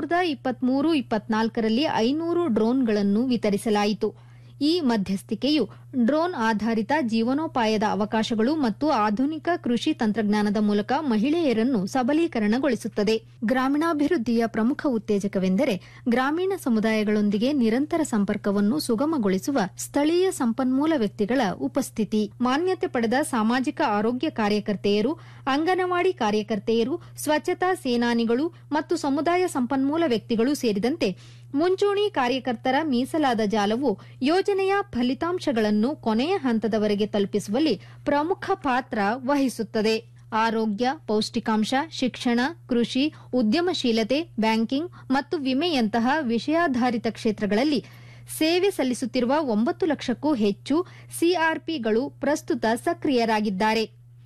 ಸಾವಿರದ ಇಪ್ಪತ್ಮೂರು ಇಪ್ಪತ್ನಾಲ್ಕರಲ್ಲಿ ಐನೂರು ಡ್ರೋನ್ಗಳನ್ನು ವಿತರಿಸಲಾಯಿತು ಈ ಮಧ್ಯಸ್ಥಿಕೆಯು ಡ್ರೋನ್ ಆಧಾರಿತ ಜೀವನೋಪಾಯದ ಅವಕಾಶಗಳು ಮತ್ತು ಆಧುನಿಕ ಕೃಷಿ ತಂತ್ರಜ್ಞಾನದ ಮೂಲಕ ಮಹಿಳೆಯರನ್ನು ಸಬಲೀಕರಣಗೊಳಿಸುತ್ತದೆ ಗ್ರಾಮೀಣಾಭಿವೃದ್ಧಿಯ ಪ್ರಮುಖ ಉತ್ತೇಜಕವೆಂದರೆ ಗ್ರಾಮೀಣ ಸಮುದಾಯಗಳೊಂದಿಗೆ ನಿರಂತರ ಸಂಪರ್ಕವನ್ನು ಸುಗಮಗೊಳಿಸುವ ಸ್ಥಳೀಯ ಸಂಪನ್ಮೂಲ ವ್ಯಕ್ತಿಗಳ ಉಪಸ್ಥಿತಿ ಮಾನ್ಯತೆ ಪಡೆದ ಸಾಮಾಜಿಕ ಆರೋಗ್ಯ ಕಾರ್ಯಕರ್ತೆಯರು ಅಂಗನವಾಡಿ ಕಾರ್ಯಕರ್ತೆಯರು ಸ್ವಚ್ಛತಾ ಸೇನಾನಿಗಳು ಮತ್ತು ಸಮುದಾಯ ಸಂಪನ್ಮೂಲ ವ್ಯಕ್ತಿಗಳು ಸೇರಿದಂತೆ ಮುಂಚೂಣಿ ಕಾರ್ಯಕರ್ತರ ಮೀಸಲಾದ ಜಾಲವು ಯೋಜನೆಯ ಫಲಿತಾಂಶಗಳನ್ನು ಕೊನೆಯ ಹಂತದವರೆಗೆ ತಲುಪಿಸುವಲ್ಲಿ ಪ್ರಮುಖ ಪಾತ್ರ ವಹಿಸುತ್ತದೆ ಆರೋಗ್ಯ ಪೌಷ್ಟಿಕಾಂಶ ಶಿಕ್ಷಣ ಕೃಷಿ ಉದ್ಯಮಶೀಲತೆ ಬ್ಯಾಂಕಿಂಗ್ ಮತ್ತು ವಿಮೆಯಂತಹ ವಿಷಯಾಧಾರಿತ ಕ್ಷೇತ್ರಗಳಲ್ಲಿ ಸೇವೆ ಸಲ್ಲಿಸುತ್ತಿರುವ ಒಂಬತ್ತು ಲಕ್ಷಕ್ಕೂ ಹೆಚ್ಚು ಸಿಆರ್ಪಿಗಳು ಪ್ರಸ್ತುತ ಸಕ್ರಿಯರಾಗಿದ್ದಾರೆ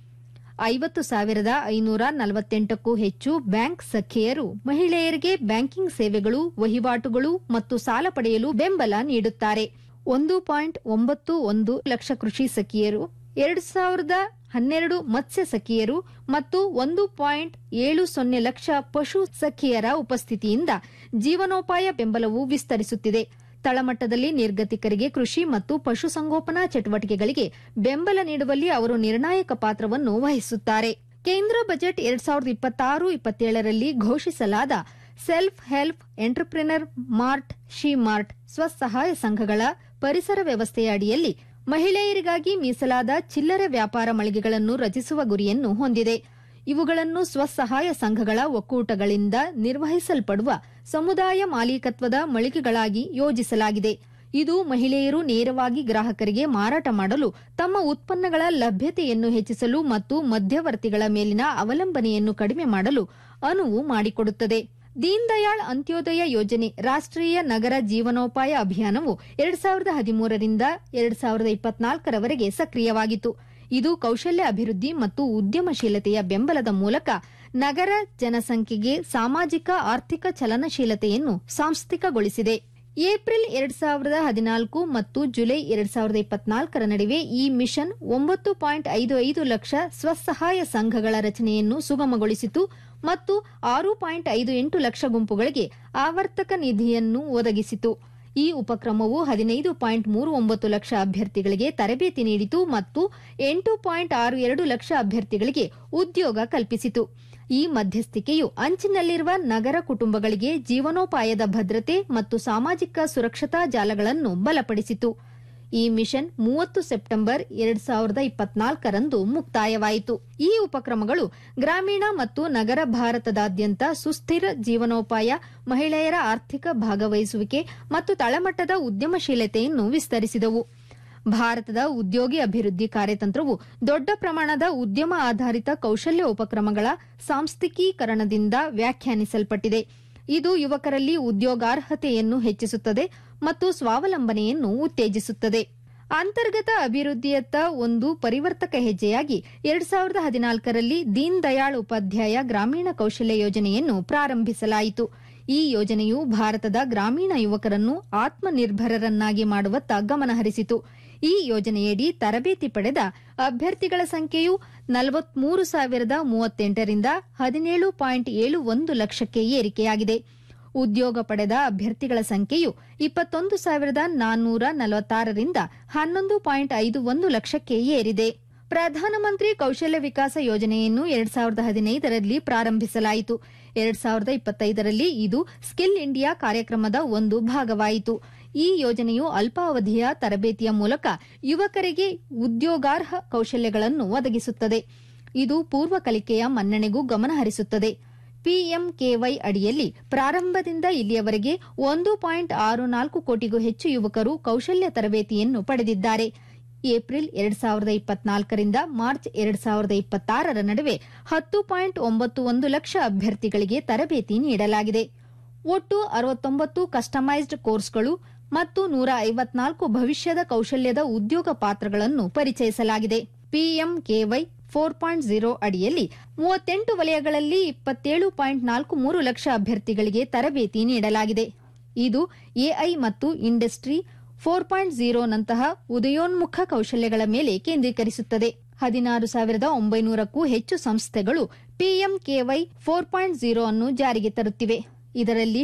ಐವತ್ತು ಸಾವಿರದ ಐನೂರ ನಲವತ್ತೆಂಟಕ್ಕೂ ಹೆಚ್ಚು ಬ್ಯಾಂಕ್ ಸಖಿಯರು ಮಹಿಳೆಯರಿಗೆ ಬ್ಯಾಂಕಿಂಗ್ ಸೇವೆಗಳು ವಹಿವಾಟುಗಳು ಮತ್ತು ಸಾಲ ಪಡೆಯಲು ಬೆಂಬಲ ನೀಡುತ್ತಾರೆ ಒಂದು ಪಾಯಿಂಟ್ ಒಂಬತ್ತು ಒಂದು ಲಕ್ಷ ಕೃಷಿ ಸಖಿಯರು ಎರಡು ಸಾವಿರದ ಹನ್ನೆರಡು ಮತ್ಸ್ಯ ಸಖಿಯರು ಮತ್ತು ಒಂದು ಪಾಯಿಂಟ್ ಏಳು ಸೊನ್ನೆ ಲಕ್ಷ ಪಶು ಸಖಿಯರ ಉಪಸ್ಥಿತಿಯಿಂದ ಜೀವನೋಪಾಯ ಬೆಂಬಲವು ವಿಸ್ತರಿಸುತ್ತಿದೆ ತಳಮಟ್ಟದಲ್ಲಿ ನಿರ್ಗತಿಕರಿಗೆ ಕೃಷಿ ಮತ್ತು ಪಶುಸಂಗೋಪನಾ ಚಟುವಟಿಕೆಗಳಿಗೆ ಬೆಂಬಲ ನೀಡುವಲ್ಲಿ ಅವರು ನಿರ್ಣಾಯಕ ಪಾತ್ರವನ್ನು ವಹಿಸುತ್ತಾರೆ ಕೇಂದ್ರ ಬಜೆಟ್ ಎರಡ್ ಸಾವಿರದ ಇಪ್ಪತ್ತಾರು ಇಪ್ಪತ್ತೇಳರಲ್ಲಿ ಘೋಷಿಸಲಾದ self help entrepreneur mart she mart ಸ್ವಸಹಾಯ ಸಂಘಗಳ ಪರಿಸರ ವ್ಯವಸ್ಥೆಯ ಅಡಿಯಲ್ಲಿ ಮಹಿಳೆಯರಿಗಾಗಿ ಮೀಸಲಾದ ಚಿಲ್ಲರೆ ವ್ಯಾಪಾರ ಮಳಿಗೆಗಳನ್ನು ರಚಿಸುವ ಗುರಿಯನ್ನು ಹೊಂದಿದೆ ಇವುಗಳನ್ನು ಸ್ವಸಹಾಯ ಸಂಘಗಳ ಒಕ್ಕೂಟಗಳಿಂದ ನಿರ್ವಹಿಸಲ್ಪಡುವ ಸಮುದಾಯ ಮಾಲೀಕತ್ವದ ಮಳಿಗೆಗಳಾಗಿ ಯೋಜಿಸಲಾಗಿದೆ ಇದು ಮಹಿಳೆಯರು ನೇರವಾಗಿ ಗ್ರಾಹಕರಿಗೆ ಮಾರಾಟ ಮಾಡಲು ತಮ್ಮ ಉತ್ಪನ್ನಗಳ ಲಭ್ಯತೆಯನ್ನು ಹೆಚ್ಚಿಸಲು ಮತ್ತು ಮಧ್ಯವರ್ತಿಗಳ ಮೇಲಿನ ಅವಲಂಬನೆಯನ್ನು ಕಡಿಮೆ ಮಾಡಲು ಅನುವು ಮಾಡಿಕೊಡುತ್ತದೆ ದೀನ್ ದಯಾಳ್ ಅಂತ್ಯೋದಯ ಯೋಜನೆ ರಾಷ್ಟ್ರೀಯ ನಗರ ಜೀವನೋಪಾಯ ಅಭಿಯಾನವು ಎರಡ್ ಸಾವಿರದ ಹದಿಮೂರರಿಂದ ಎರಡ್ ಸಾವಿರದ ಇಪ್ಪತ್ನಾಲ್ಕರವರೆಗೆ ಸಕ್ರಿಯವಾಗಿತ್ತು ಇದು ಕೌಶಲ್ಯ ಅಭಿವೃದ್ಧಿ ಮತ್ತು ಉದ್ಯಮಶೀಲತೆಯ ಬೆಂಬಲದ ಮೂಲಕ ನಗರ ಜನಸಂಖ್ಯೆಗೆ ಸಾಮಾಜಿಕ ಆರ್ಥಿಕ ಚಲನಶೀಲತೆಯನ್ನು ಸಾಂಸ್ಥಿಕಗೊಳಿಸಿದೆ ಏಪ್ರಿಲ್ ಎರಡ್ ಸಾವಿರದ ಹದಿನಾಲ್ಕು ಮತ್ತು ಜುಲೈ ಎರಡ್ ಸಾವಿರದ ಇಪ್ಪತ್ನಾಲ್ಕರ ನಡುವೆ ಈ ಮಿಷನ್ ಒಂಬತ್ತು ಪಾಯಿಂಟ್ ಐದು ಐದು ಲಕ್ಷ ಸ್ವಸಹಾಯ ಸಂಘಗಳ ರಚನೆಯನ್ನು ಸುಗಮಗೊಳಿಸಿತು ಮತ್ತು ಆರು ಪಾಯಿಂಟ್ ಐದು ಎಂಟು ಲಕ್ಷ ಗುಂಪುಗಳಿಗೆ ಆವರ್ತಕ ನಿಧಿಯನ್ನು ಒದಗಿಸಿತು ಈ ಉಪಕ್ರಮವು ಹದಿನೈದು ಪಾಯಿಂಟ್ ಮೂರು ಒಂಬತ್ತು ಲಕ್ಷ ಅಭ್ಯರ್ಥಿಗಳಿಗೆ ತರಬೇತಿ ನೀಡಿತು ಮತ್ತು ಎಂಟು ಪಾಯಿಂಟ್ ಆರು ಎರಡು ಲಕ್ಷ ಅಭ್ಯರ್ಥಿಗಳಿಗೆ ಉದ್ಯೋಗ ಕಲ್ಪಿಸಿತು ಈ ಮಧ್ಯಸ್ಥಿಕೆಯು ಅಂಚಿನಲ್ಲಿರುವ ನಗರ ಕುಟುಂಬಗಳಿಗೆ ಜೀವನೋಪಾಯದ ಭದ್ರತೆ ಮತ್ತು ಸಾಮಾಜಿಕ ಸುರಕ್ಷತಾ ಜಾಲಗಳನ್ನು ಬಲಪಡಿಸಿತು ಈ ಮಿಷನ್ ಮೂವತ್ತು ಸೆಪ್ಟೆಂಬರ್ ಎರಡ್ ಸಾವಿರದ ಇಪ್ಪತ್ನಾಲ್ಕರಂದು ಮುಕ್ತಾಯವಾಯಿತು ಈ ಉಪಕ್ರಮಗಳು ಗ್ರಾಮೀಣ ಮತ್ತು ನಗರ ಭಾರತದಾದ್ಯಂತ ಸುಸ್ಥಿರ ಜೀವನೋಪಾಯ ಮಹಿಳೆಯರ ಆರ್ಥಿಕ ಭಾಗವಹಿಸುವಿಕೆ ಮತ್ತು ತಳಮಟ್ಟದ ಉದ್ಯಮಶೀಲತೆಯನ್ನು ವಿಸ್ತರಿಸಿದವು ಭಾರತದ ಉದ್ಯೋಗಿ ಅಭಿವೃದ್ಧಿ ಕಾರ್ಯತಂತ್ರವು ದೊಡ್ಡ ಪ್ರಮಾಣದ ಉದ್ಯಮ ಆಧಾರಿತ ಕೌಶಲ್ಯ ಉಪಕ್ರಮಗಳ ಸಾಂಸ್ಥಿಕೀಕರಣದಿಂದ ವ್ಯಾಖ್ಯಾನಿಸಲ್ಪಟ್ಟಿದೆ ಇದು ಯುವಕರಲ್ಲಿ ಉದ್ಯೋಗಾರ್ಹತೆಯನ್ನು ಹೆಚ್ಚಿಸುತ್ತದೆ ಮತ್ತು ಸ್ವಾವಲಂಬನೆಯನ್ನು ಉತ್ತೇಜಿಸುತ್ತದೆ ಅಂತರ್ಗತ ಅಭಿವೃದ್ಧಿಯತ್ತ ಒಂದು ಪರಿವರ್ತಕ ಹೆಜ್ಜೆಯಾಗಿ ಎರಡ್ ಸಾವಿರದ ಹದಿನಾಲ್ಕರಲ್ಲಿ ದೀನ್ ದಯಾಳ್ ಉಪಾಧ್ಯಾಯ ಗ್ರಾಮೀಣ ಕೌಶಲ್ಯ ಯೋಜನೆಯನ್ನು ಪ್ರಾರಂಭಿಸಲಾಯಿತು ಈ ಯೋಜನೆಯು ಭಾರತದ ಗ್ರಾಮೀಣ ಯುವಕರನ್ನು ಆತ್ಮನಿರ್ಭರರನ್ನಾಗಿ ಮಾಡುವತ್ತ ಗಮನಹರಿಸಿತು ಈ ಯೋಜನೆಯಡಿ ತರಬೇತಿ ಪಡೆದ ಅಭ್ಯರ್ಥಿಗಳ ಸಂಖ್ಯೆಯು ನಲವತ್ಮೂರು ಸಾವಿರದ ಮೂವತ್ತೆಂಟರಿಂದ ಹದಿನೇಳು ಪಾಯಿಂಟ್ ಏಳು ಒಂದು ಲಕ್ಷಕ್ಕೆ ಏರಿಕೆಯಾಗಿದೆ ಉದ್ಯೋಗ ಪಡೆದ ಅಭ್ಯರ್ಥಿಗಳ ಸಂಖ್ಯೆಯು ಇಪ್ಪತ್ತೊಂದು ಸಾವಿರದ ನಾನ್ನೂರ ನಲವತ್ತಾರರಿಂದ ಹನ್ನೊಂದು ಪಾಯಿಂಟ್ ಐದು ಒಂದು ಲಕ್ಷಕ್ಕೆ ಏರಿದೆ ಪ್ರಧಾನಮಂತ್ರಿ ಕೌಶಲ್ಯ ವಿಕಾಸ ಯೋಜನೆಯನ್ನು ಎರಡ್ ಸಾವಿರದ ಹದಿನೈದರಲ್ಲಿ ಪ್ರಾರಂಭಿಸಲಾಯಿತು ಎರಡ್ ಸಾವಿರದ ಇಪ್ಪತ್ತೈದರಲ್ಲಿ ಇದು ಸ್ಕಿಲ್ ಇಂಡಿಯಾ ಕಾರ್ಯಕ್ರಮದ ಒಂದು ಭಾಗವಾಯಿತು ಈ ಯೋಜನೆಯು ಅಲ್ಪಾವಧಿಯ ತರಬೇತಿಯ ಮೂಲಕ ಯುವಕರಿಗೆ ಉದ್ಯೋಗಾರ್ಹ ಕೌಶಲ್ಯಗಳನ್ನು ಒದಗಿಸುತ್ತದೆ ಇದು ಪೂರ್ವ ಕಲಿಕೆಯ ಮನ್ನಣೆಗೂ ಗಮನಹರಿಸುತ್ತದೆ ಪಿಎಂಕೆವೈ ಅಡಿಯಲ್ಲಿ ಪ್ರಾರಂಭದಿಂದ ಇಲ್ಲಿಯವರೆಗೆ ಒಂದು ಪಾಯಿಂಟ್ ಆರು ನಾಲ್ಕು ಕೋಟಿಗೂ ಹೆಚ್ಚು ಯುವಕರು ಕೌಶಲ್ಯ ತರಬೇತಿಯನ್ನು ಪಡೆದಿದ್ದಾರೆ ಏಪ್ರಿಲ್ ಎರಡ್ ಸಾವಿರದ ಇಪ್ಪತ್ನಾಲ್ಕರಿಂದ ಮಾರ್ಚ್ ಎರಡ್ ಸಾವಿರದ ಇಪ್ಪತ್ತಾರರ ನಡುವೆ ಹತ್ತು ಪಾಯಿಂಟ್ ಒಂಬತ್ತು ಒಂದು ಲಕ್ಷ ಅಭ್ಯರ್ಥಿಗಳಿಗೆ ತರಬೇತಿ ನೀಡಲಾಗಿದೆ ಒಟ್ಟು ಅರವತ್ತೊಂಬತ್ತು ಕಸ್ಟಮೈಸ್ಡ್ ಕೋರ್ಸ್ಗಳು ಮತ್ತು ನೂರ ಐವತ್ನಾಲ್ಕು ಭವಿಷ್ಯದ ಕೌಶಲ್ಯದ ಉದ್ಯೋಗ ಪಾತ್ರಗಳನ್ನು ಪರಿಚಯಿಸಲಾಗಿದೆ ಪಿಎಂಕೆವೈ ಫೋರ್ ಪಾಯಿಂಟ್ ಝೀರೋ ಅಡಿಯಲ್ಲಿ ಮೂವತ್ತೆಂಟು ವಲಯಗಳಲ್ಲಿ ಇಪ್ಪತ್ತೇಳು ಪಾಯಿಂಟ್ ನಾಲ್ಕು ಮೂರು ಲಕ್ಷ ಅಭ್ಯರ್ಥಿಗಳಿಗೆ ತರಬೇತಿ ನೀಡಲಾಗಿದೆ ಇದು ಎಐ ಮತ್ತು ಇಂಡಸ್ಟ್ರಿ ಫೋರ್ ಪಾಯಿಂಟ್ ಝೀರೋನಂತಹ ಉದಯೋನ್ಮುಖ ಕೌಶಲ್ಯಗಳ ಮೇಲೆ ಕೇಂದ್ರೀಕರಿಸುತ್ತದೆ ಹದಿನಾರು ಸಾವಿರದ ಒಂಬೈನೂರಕ್ಕೂ ಹೆಚ್ಚು ಸಂಸ್ಥೆಗಳು ಪಿಎಂಕೆವೈ ಫೋರ್ ಪಾಯಿಂಟ್ ಝೀರೋ ಅನ್ನು ಜಾರಿಗೆ ತರುತ್ತಿವೆ ಇದರಲ್ಲಿ